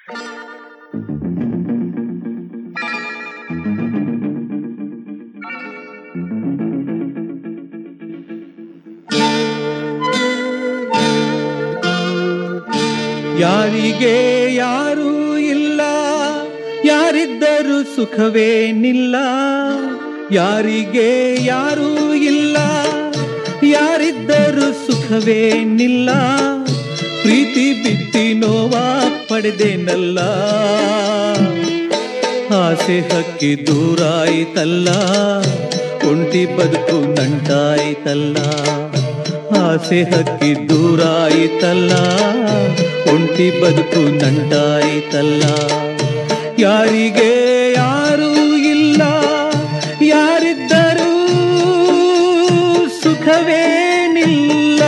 ಯಾರಿಗೆ ಯಾರೂ ಇಲ್ಲ ಯಾರಿದ್ದರೂ ಸುಖವೇನಿಲ್ಲ ಯಾರಿಗೆ ಯಾರೂ ಇಲ್ಲ ಯಾರಿದ್ದರೂ ಸುಖವೇನಿಲ್ಲ ಪ್ರೀತಿ ಬಿತ್ತಿ ನೋವ ಪಡೆದೇನಲ್ಲ ಆಸೆ ಹಕ್ಕಿ ದೂರಾಯಿತಲ್ಲ ಒಂಟಿ ಬದುಕು ನಂಟಾಯಿತಲ್ಲ ಆಸೆ ಹಕ್ಕಿ ದೂರಾಯಿತಲ್ಲ ಒಂಟಿ ಬದುಕು ನಂಟಾಯಿತಲ್ಲ ಯಾರಿಗೆ ಯಾರೂ ಇಲ್ಲ ಯಾರಿದ್ದರೂ ಸುಖವೇನಿಲ್ಲ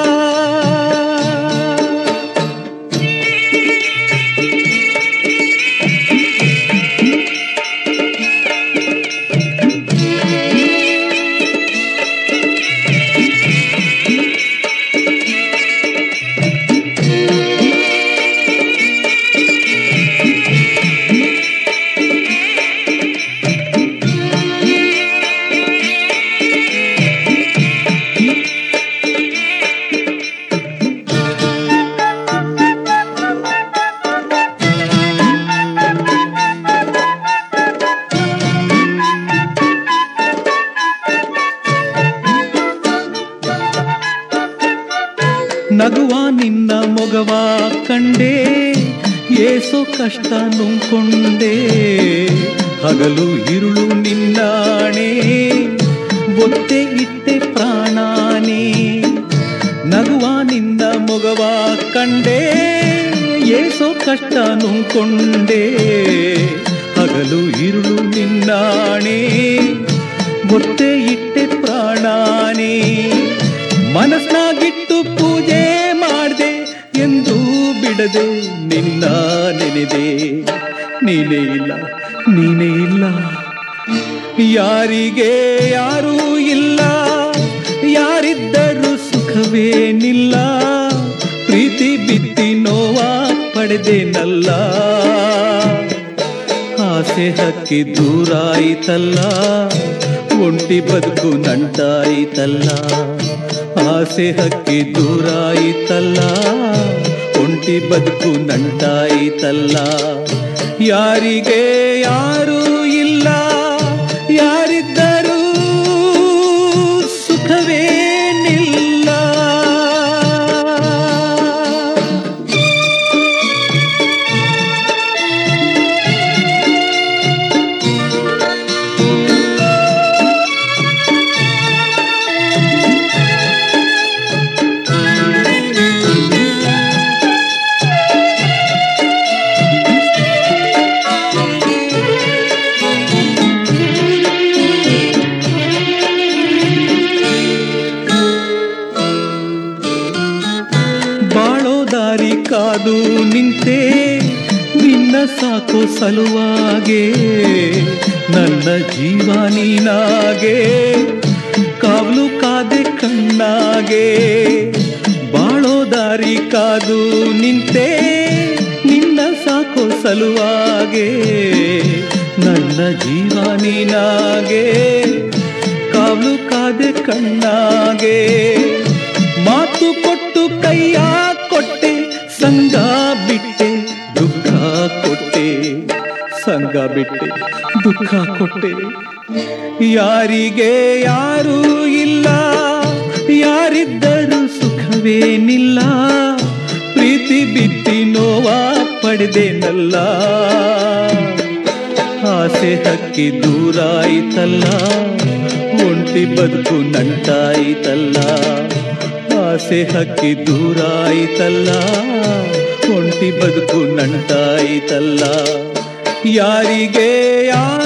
ನಗುವ ನಿನ್ನ ಮೊಗವ ಕಂಡೆ ಏಸೋ ಕಷ್ಟ ನುಂಕೊಂಡೆ ಹಗಲು ಇರುಳು ನಿನ್ನಾಣೆ ಒತ್ತೆ ಇಟ್ಟೆ ಪ್ರಾಣಾನೇ ನಗುವ ನಿನ್ನ ಮೊಗವ ಕಂಡೆ ಏಸೋ ಕಷ್ಟ ನುಂಕೊಂಡೆ ಹಗಲು ಇರುಳು ನಿನ್ನಾಣೆ ಒತ್ತೆ ಇಟ್ಟೆ ಪ್ರಾಣಾನೇ ಮನಸ್ನಾಗಿಟ್ಟು ಪೂಜೆ ಮಾಡ್ದೆ ಎಂದು ಬಿಡದೆ ನಿನ್ನ ನೆನೆದೆ ನೀನೇ ಇಲ್ಲ ನೀನೇ ಇಲ್ಲ ಯಾರಿಗೆ ಯಾರೂ ಇಲ್ಲ ಯಾರಿದ್ದರೂ ಸುಖವೇನಿಲ್ಲ ಪ್ರೀತಿ ಬಿತ್ತಿ ನೋವ ಪಡೆದೇನಲ್ಲ ಆಸೆ ಹಕ್ಕಿ ದೂರಾಯಿತಲ್ಲ ಒಂಟಿ ಬದುಕು ನಂಟಾಯಿತಲ್ಲ ಆಸೆ ಹಕ್ಕಿ ದೂರಾಯಿತಲ್ಲ ಒಂಟಿ ಬದುಕು ನಂಟಾಯಿತಲ್ಲ ಯಾರಿಗೆ ಯಾರೂ ಇಲ್ಲ ಯಾರಿದ್ದರೂ ಸುಖವೇನಿಲ್ಲ ಬಾಳೋ ದಾರಿ ಕಾದು ನಿಂತೆ ನಿನ್ನ ಸಾಕೋ ಸಲುವಾಗೆ ನನ್ನ ಜೀವ ನೀನಾಗೆ ಕಾವಲು ಕಾದೆ ಕಣ್ಣಾಗೆ ಬಾಳೋ ದಾರಿ ಕಾದು ನಿಂತೆ ನಿನ್ನ ಸಾಕೋ ಸಲುವಾಗೆ ನನ್ನ ಜೀವ ನೀನಾಗೆ ಕಾವಲು ಕಾದೆ ಕಣ್ಣಾಗೆ ಮಾತು ಕೊಟ್ಟು ಕೈಯ ಕೊಟ್ಟೆ ಸಂಗ ಬಿಟ್ಟೆ ದುಃಖ ಕೊಟ್ಟೆ ಸಂಗ ಬಿಟ್ಟೆ ದುಃಖ ಕೊಟ್ಟೆ ಯಾರಿಗೆ ಯಾರೂ ಇಲ್ಲ ಯಾರಿದ್ದರೂ ಸುಖವೇನಿಲ್ಲ ಪ್ರೀತಿ ಬಿತ್ತಿ ನೋವ ಪಡೆದೇನಲ್ಲ ಆಸೆ ಹಕ್ಕಿ ದೂರಾಯಿತಲ್ಲ ಒಂಟಿ ಬದುಕು ನಂಟಾಯಿತಲ್ಲ ಆಸೆ ಹಕ್ಕಿ ದೂರಾಯಿತಲ್ಲ ಒಂಟಿ ಬದುಕು ನಂಟಾಯಿತಲ್ಲ ಯಾರಿಗೆ ಯಾ